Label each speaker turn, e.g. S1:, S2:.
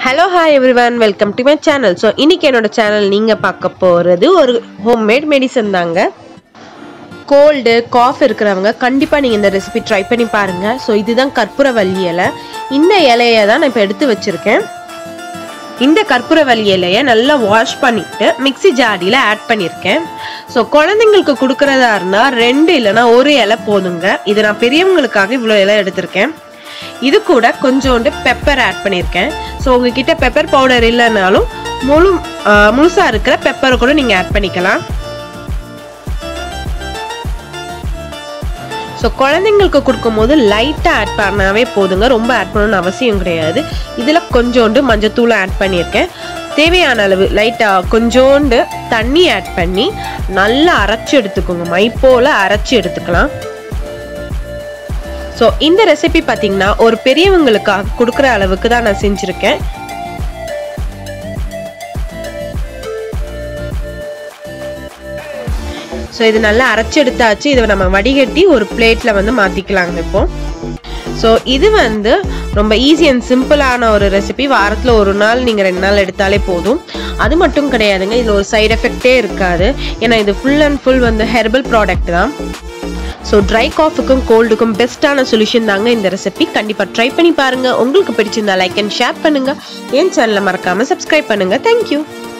S1: hello hi everyone welcome to my channel so இன்னைக்கு என்னோட channel நீங்கள் பார்க்க போகிறது ஒரு ஹோம்மேட் மெடிசன் தாங்க கோல்டு காஃப் இருக்கிறவங்க கண்டிப்பாக நீங்கள் இந்த ரெசிபி ட்ரை பண்ணி பாருங்கள் ஸோ இதுதான் கற்பூரவல்லி இலை இந்த இலையை தான் நான் இப்போ எடுத்து வச்சுருக்கேன் இந்த கற்பூரவல்லி இலையை நல்லா வாஷ் பண்ணிட்டு மிக்ஸி ஜாடியில் ஆட் பண்ணியிருக்கேன் ஸோ குழந்தைங்களுக்கு கொடுக்குறதா இருந்தால் ரெண்டு இல்லைன்னா ஒரு இலை போதுங்க இது நான் பெரியவங்களுக்காக இவ்வளோ இலை எடுத்திருக்கேன் இது கூட கொஞ்சோண்டு பெப்பர் ஆட் பண்ணியிருக்கேன் ஸோ உங்ககிட்ட பெப்பர் பவுடர் இல்லைனாலும் முழு ஆஹ் முழுசா இருக்கிற பெப்பரை கூட நீங்கள் ஆட் பண்ணிக்கலாம் ஸோ குழந்தைங்களுக்கு கொடுக்கும்போது லைட்டாக ஆட் பண்ணாவே போதுங்க ரொம்ப ஆட் பண்ணணும்னு அவசியம் கிடையாது இதில் கொஞ்சோண்டு மஞ்சத்தூள் ஆட் பண்ணியிருக்கேன் தேவையான அளவு லைட்டாக கொஞ்சோண்டு தண்ணி ஆட் பண்ணி நல்லா அரைச்சி எடுத்துக்கோங்க மை போல் அரைச்சி எடுத்துக்கலாம் ஸோ இந்த ரெசிபி பார்த்தீங்கன்னா ஒரு பெரியவங்களுக்காக கொடுக்குற அளவுக்கு தான் நான் செஞ்சுருக்கேன் ஸோ இது நல்லா அரைச்சி எடுத்தாச்சு இதை நம்ம வடிகட்டி ஒரு பிளேட்டில் வந்து மாற்றிக்கலாங்க இப்போ ஸோ இது வந்து ரொம்ப ஈஸி அண்ட் சிம்பிளான ஒரு ரெசிபி வாரத்தில் ஒரு நாள் நீங்கள் ரெண்டு நாள் எடுத்தாலே போதும் அது மட்டும் கிடையாதுங்க இதில் ஒரு சைடு எஃபெக்டே இருக்காது ஏன்னா இது ஃபுல் அண்ட் ஃபுல் வந்து ஹெர்பல் ப்ராடக்ட் தான் ஸோ ட்ரை காஃபுக்கும் கோல்டுக்கும் பெஸ்ட்டான சொல்யூஷன் தாங்க இந்த ரெசிபி கண்டிப்பாக ட்ரை பண்ணி பாருங்கள் உங்களுக்கு பிடிச்சிருந்தா லைக் அண்ட் ஷேர் பண்ணுங்கள் என் சேனலை மறக்காமல் சப்ஸ்கிரைப் பண்ணுங்கள் தேங்க்யூ